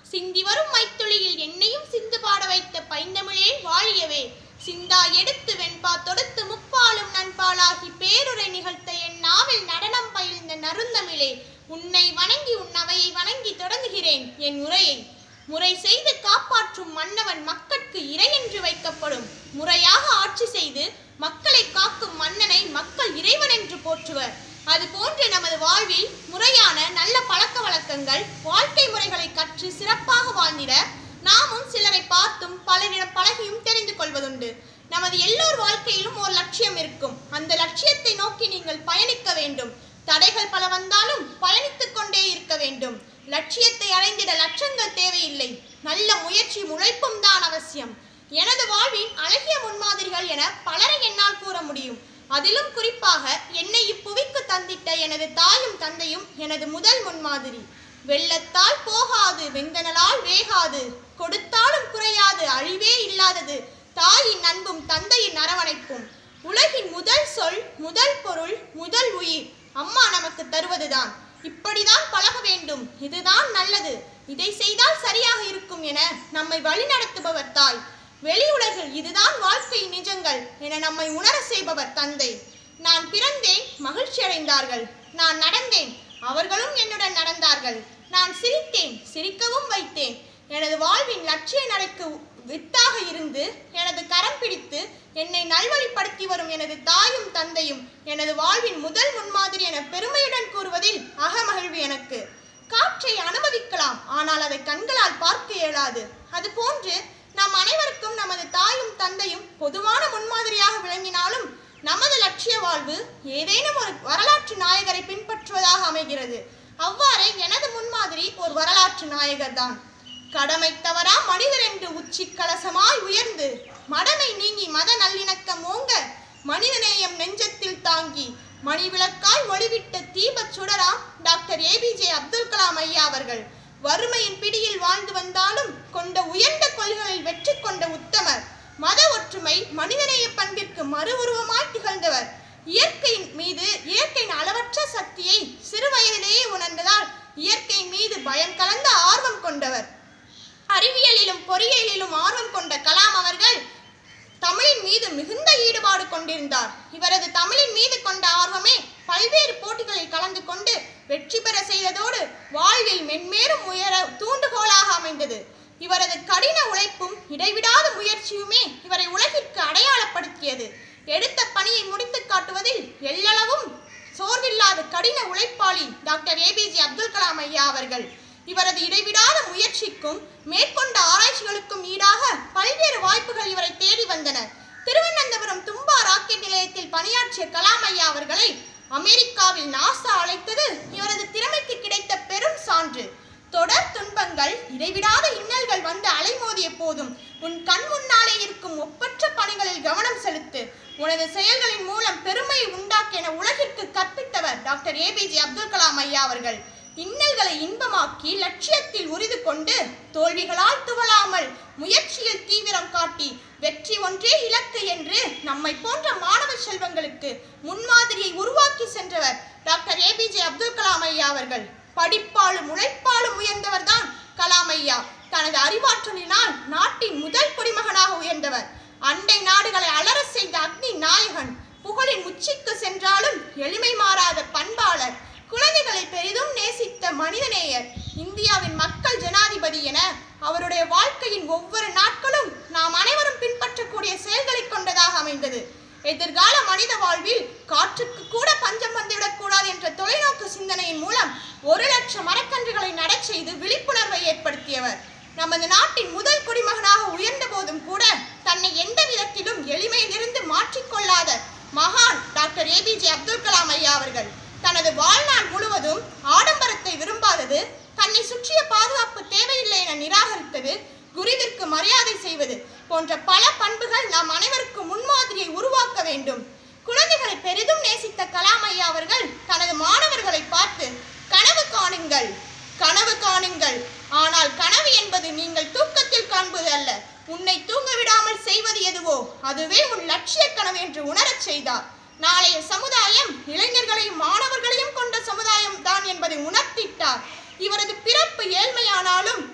சிந்தி வரும் மைத்துளியில் என்னையும் சிந்து பாட வைத்த பைந்தமிழே வாழியவே சிந்தா எடுத்து வெண்பா தொடுத்து முப்பாலும் நண்பாளாகி பேருரை நிகழ்த்த என் நாவில் நடனம் பயில்ந்த நறுந்தமிழே உன்னை வணங்கி உன் அவையை வணங்கி தொடங்குகிறேன் என் உரையை முறை செய்து காப்பாற்றும் மன்னவன் மக்கட்கு இறை என்று வைக்கப்படும் முறையாக ஆட்சி செய்து மக்களை காக்கும் மன்னனை மக்கள் இறைவன் என்று போற்றுவர் அதுபோன்று நமது வாழ்வில் முறையான நல்ல பழக்க வழக்கங்கள் வாழ்க்கை முறைகளை கற்று சிறப்பாக வாழ்ந்திட நாமும் சிலரை பார்த்தும் பலரிடம் பழகியும் தெரிந்து கொள்வதுண்டு நமது எல்லோர் வாழ்க்கையிலும் ஒரு லட்சியம் இருக்கும் அந்த லட்சியத்தை நோக்கி நீங்கள் பயணிக்க வேண்டும் தடைகள் பல வந்தாலும் பயணித்துக் கொண்டே இருக்க வேண்டும் லட்சியத்தை அடைந்திட லட்சங்கள் தேவையில்லை நல்ல முயற்சி உழைப்பும் தான் அவசியம் எனது வாழ்வின் அழகிய முன்மாதிரிகள் என பலரை என்னால் கூற முடியும் அதிலும் குறிப்பாக என்னை இப்புவிக்கு தந்திட்ட எனது தாயும் தந்தையும் எனது முதல் முன்மாதிரி வெள்ளத்தால் போகாது வெந்தனலால் வேகாது கொடுத்தாலும் குறையாது அழிவே இல்லாதது தாயின் அன்பும் தந்தையின் அரவணைப்பும் உலகின் முதல் சொல் முதல் பொருள் முதல் உயிர் அம்மா நமக்கு தருவதுதான் இப்படிதான் பழக வேண்டும் இதுதான் நல்லது இதை செய்தால் சரியாக இருக்கும் என நம்மை வழிநடத்துபவர் தாய் வெளி உலகில் இதுதான் வாழ்க்கை நிஜங்கள் என நம்மை உணர செய்பவர் தந்தை நான் பிறந்தேன் மகிழ்ச்சி அடைந்தார்கள் நான் நடந்தேன் அவர்களும் என்னுடன் நடந்தார்கள் நான் சிரித்தேன் சிரிக்கவும் வைத்தேன் எனது வாழ்வின் லட்சிய நடைக்கு வித்தாக இருந்து எனது கரம் பிடித்து என்னை நல்வழிப்படுத்தி வரும் எனது தாயும் தந்தையும் எனது வாழ்வின் முதல் முன்மாதிரி என பெருமையுடன் கூறுவதில் அகமகிழ்வு எனக்கு காற்றை அனுபவிக்கலாம் ஆனால் அதை கண்களால் பார்க்க இயலாது அதுபோன்று நாம் அனைவருக்கும் நமது தாயும் தந்தையும் பொதுவான முன்மாதிரியாக விளங்கினாலும் நமது லட்சிய வாழ்வு ஏதேனும் ஒரு வரலாற்று நாயகரை பின்பற்றுவதாக அமைகிறது அவ்வாறே எனது முன்மாதிரி ஒரு வரலாற்று நாயகர் தான் கடமை தவறா மனிதர் என்று உச்சி கலசமாய் உயர்ந்து மடமை நீங்கி மத நல்லிணக்கம் ஓங்க மனிதநேயம் நெஞ்சத்தில் தாங்கி மணிவிளக்காய் ஒளிவிட்ட தீபச் சுடராம் டாக்டர் ஏபிஜே அப்துல் கலாம் ஐயா அவர்கள் வறுமையின் பிடியில் வாழ்ந்து வந்தாலும் கொண்ட உயர்ந்த கொள்கைகளில் வெற்றி கொண்ட உத்தமர் மத ஒற்றுமை மனிதநேய பண்பிற்கு மறு உருவமாய் திகழ்ந்தவர் இயற்கையின் மீது இயற்கையின் அளவற்ற சக்தியை சிறு வயதிலேயே உணர்ந்ததால் இயற்கையின் மீது பயம் கலந்த ஆர்வம் கொண்டவர் அறிவியலிலும் பொறியியலிலும் ஆர்வம் கொண்ட கலாம் அவர்கள் தமிழின் மீது மிகுந்த ஈடுபாடு கொண்டிருந்தார் இவரது தமிழின் மீது கொண்ட ஆர்வமே பல்வேறு போட்டிகளில் கலந்து கொண்டு வெற்றி பெற செய்ததோடு வாழ்வில் மென்மேலும் உயர தூண்டுகோலாக அமைந்தது இவரது கடின உழைப்பும் இடைவிடாத முயற்சியுமே இவரை உலகிற்கு அடையாளப்படுத்தியது எடுத்த பணியை முடித்து காட்டுவதில் எல்லளவும் சோர்வில்லாத கடின உழைப்பாளி டாக்டர் ஏபிஜே அப்துல் கலாம் ஐயா அவர்கள் இவரது இடைவிடாத முயற்சிக்கும் மேற்கொண்ட ஆராய்ச்சிகளுக்கும் ஈடாக பல்வேறு வாய்ப்புகள் இவரை தேடி வந்தன திருவனந்தபுரம் தும்பா ராக்கெட் நிலையத்தில் பணியாற்றிய கலாம் ஐயா அவர்களை அமெரிக்காவில் நாசா அழைத்தது இவரது திறமைக்கு கிடைத்த பெரும் சான்று தொடர் துன்பங்கள் இடைவிடாத இன்னல்கள் வந்து அலைமோதிய போதும் உன் கண் முன்னாலே இருக்கும் ஒப்பற்ற பணிகளில் கவனம் செலுத்து உனது செயல்களின் மூலம் பெருமையை உண்டாக்க என உலகிற்கு கற்பித்தவர் டாக்டர் ஏபிஜே அப்துல் கலாம் ஐயா அவர்கள் இன்னல்களை இன்பமாக்கி லட்சியத்தில் உறுதி கொண்டு தோல்விகளால் துவளாமல் முயற்சியில் தீவிரம் காட்டி வெற்றி ஒன்றே இலக்கு என்று நம்மை போன்ற மாணவ செல்வங்களுக்கு முன்மாதிரியை உருவாக்கி சென்றவர் டாக்டர் ஏபிஜே அப்துல் கலாம் ஐயா அவர்கள் படிப்பாலும் உழைப்பாலும் உயர்ந்தவர் தான் கலாம் ஐயா தனது அறிவாற்றலினால் நாட்டின் முதல் குடிமகனாக உயர்ந்தவர் அண்டை நாடுகளை அலற செய்த அக்னி நாயகன் புகழின் உச்சிக்கு சென்றாலும் எளிமை மாறாத பண்பாளர் குழந்தைகளை பெரிதும் நேசித்த மனிதநேயர் இந்தியாவின் மக்கள் ஜனாதிபதி என அவருடைய வாழ்க்கையின் ஒவ்வொரு நாட்களும் நாம் அனைவரும் பின்பற்றக்கூடிய செயல்களை கொண்டதாக அமைந்தது எதிர்கால மனித வாழ்வில் காற்றுக்கு கூட பஞ்சம் வந்துவிடக் கூடாது என்ற தொலைநோக்கு சிந்தனையின் மூலம் ஒரு லட்சம் மரக்கன்றுகளை நடச் செய்து விழிப்புணர்வை ஏற்படுத்தியவர் நமது நாட்டின் முதல் குடிமகனாக உயர்ந்த போதும் கூட தன்னை எந்த விதத்திலும் எளிமையிலிருந்து மாற்றிக்கொள்ளாத மகான் டாக்டர் ஏபிஜே அப்துல் கலாம் ஐயா அவர்கள் தனது வாழ்நாள் முழுவதும் ஆடம்பரத்தை விரும்பாதது தன்னை சுற்றிய பாதுகாப்பு தேவையில்லை என நிராகரித்தது குருவிற்கு மரியாதை செய்வது போன்ற பல பண்புகள் நாம் அனைவருக்கும் முன்மாதிரியை உருவாக்க வேண்டும் குழந்தைகளை பெரிதும் நேசித்த கலாம் ஐயா அவர்கள் தனது மாணவர்களை பார்த்து கனவு காணுங்கள் கனவு காணுங்கள் ஆனால் கனவு என்பது நீங்கள் தூக்கத்தில் காண்பது அல்ல உன்னை தூங்க விடாமல் செய்வது எதுவோ அதுவே உன் லட்சிய கனவு என்று உணரச் செய்தார் நாளைய சமுதாயம் இளைஞர்களையும் மாணவர்களையும் கொண்ட சமுதாயம் தான் என்பதை உணர்த்திட்டார் இவரது பிறப்பு ஏழ்மையானாலும்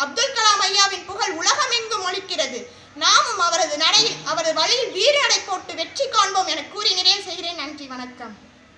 அப்துல் கலாம் ஐயாவின் புகழ் உலகமெங்கும் ஒலிக்கிறது நாமும் அவரது நடையில் அவரது வழியில் வீறு நடை போட்டு வெற்றி காண்போம் என கூறி நிறைவு செய்கிறேன் நன்றி வணக்கம்